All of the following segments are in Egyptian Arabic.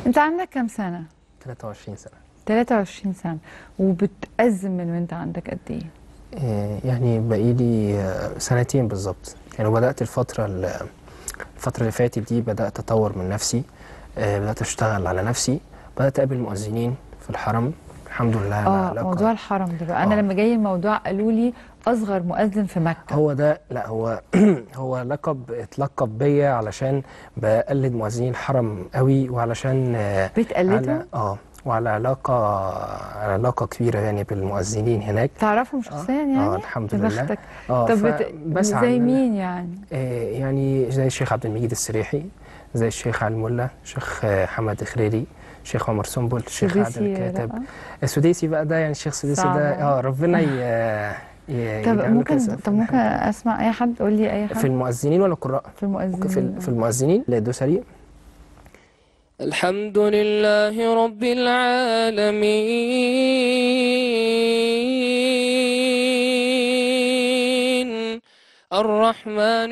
انت عندك كام سنة 23 سنة 23 سنة وبتأذن من وانت عندك قد ايه إيه، يعني بقيلي آه، سنتين بالظبط يعني بدأت الفترة ال- الفترة اللي فاتت دي بدأت أطور من نفسي آه، بدأت أشتغل على نفسي بدأت أقابل مؤذنين في الحرم الحمد لله على اه علاقة موضوع الحرم ده بقى انا آه. لما جاي الموضوع قالوا لي اصغر مؤذن في مكة هو ده لا هو هو لقب اتلقب بيا علشان بقلد مؤذنين الحرم قوي وعلشان آه، بتقلدهم على اه وعلى علاقة على علاقة كبيرة يعني بالمؤذنين هناك تعرفهم شخصيا يعني اه الحمد يا لله بختك اه طب بت... فبسعى زي إن أنا- مين يعني آه، يعني زي الشيخ عبد المجيد السريحي زي الشيخ علي الملا الشيخ آه، حمد خريري الشيخ عمر سنبل الشيخ عادل سديسي الكاتب لأ؟ السديسي بقى ده يعني الشيخ السديسي صعب ده يعني. اه ربنا ي... ي... طب يجعله ممكن كده طب ممكن اسمع اي حد قول لي اي حد في المؤذنين ولا القراء؟ في المؤذنين في ال- في المؤذنين للدوسري الحمد لله رب العالمين الرحمن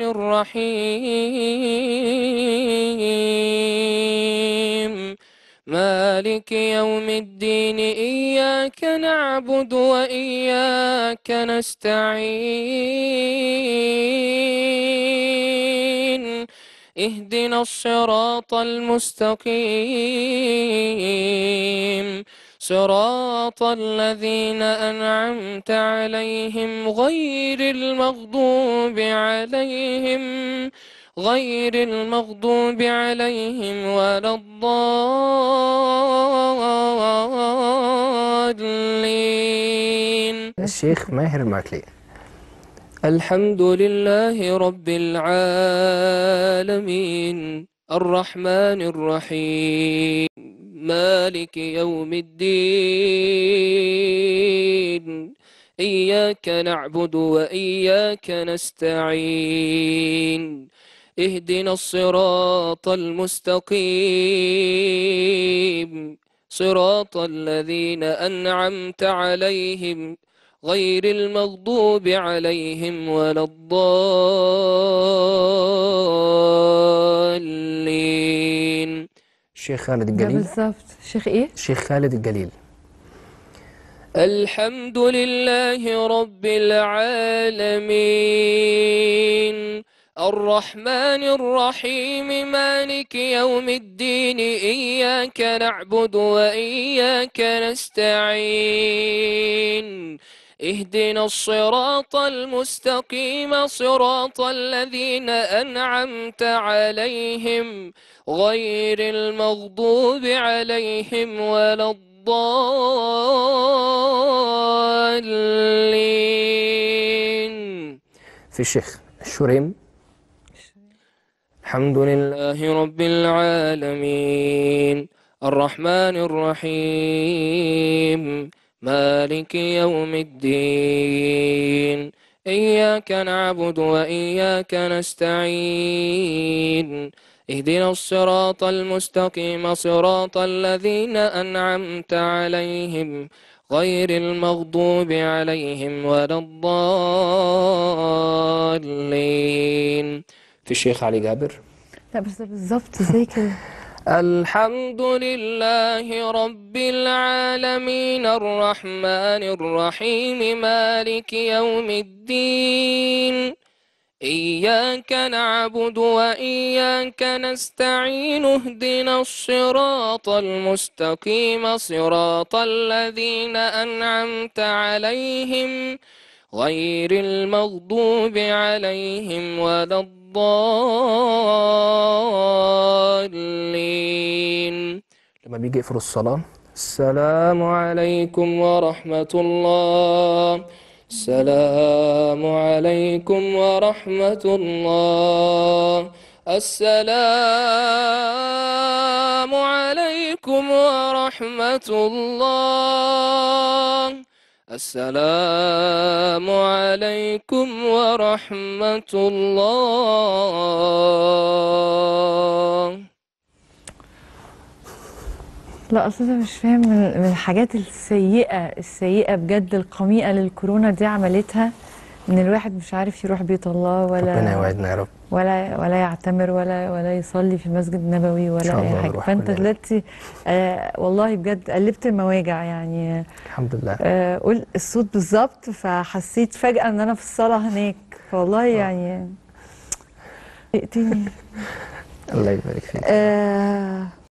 الرحيم مالك يوم الدين إياك نعبد وإياك نستعين اهدنا الصراط المستقيم صراط الذين أنعمت عليهم غير المغضوب عليهم غير المغضوب عليهم ولا الضالين الشيخ ماهر الماكلي الحمد لله رب العالمين الرحمن الرحيم مالك يوم الدين إياك نعبد وإياك نستعين اهدنا الصراط المستقيم صراط الذين أنعمت عليهم غير المغضوب عليهم ولا الضالين الشيخ خالد ده الجليل بالظبط شيخ ايه الشيخ خالد الجليل الحمد لله رب العالمين الرحمن الرحيم مالك يوم الدين إياك نعبد وإياك نستعين اهدنا الصراط المستقيم صراط الذين أنعمت عليهم غير المغضوب عليهم ولا الضالين في الشيخ الشريم الحمد لله لله رب العالمين الرحمن الرحيم مالك يوم الدين إياك نعبد وإياك نستعين اهدنا الصراط المستقيم صراط الذين أنعمت عليهم غير المغضوب عليهم ولا الضالين في الشيخ علي جابر لا بس ده بالظبط زي كده الحمد لله رب العالمين الرحمن الرحيم مالك يوم الدين إياك نعبد وإياك نستعين اهدنا الصراط المستقيم صراط الذين أنعمت عليهم غير المغضوب عليهم ولا الضالين لما بيجي يقفل الصلاة السلام عليكم ورحمة الله السلام عليكم ورحمة الله السلام عليكم ورحمة الله السلام عليكم ورحمة الله لا اصل انا مش فاهم من من الحاجات السيئه السيئه بجد القميئه للكورونا دي عملتها ان الواحد مش عارف يروح بيت الله ربنا ولا يوعدنا يا رب ولا ولا يعتمر ولا ولا يصلي في المسجد النبوي إن ولا شاء اي الله حاجه نروح فانت كلنا. دلوقتي آه والله بجد قلبت المواجع يعني الحمد لله آه قول الصوت بالظبط فحسيت فجاه ان انا في الصلاه هناك فوالله يعني ائتني الله يبارك فيك آه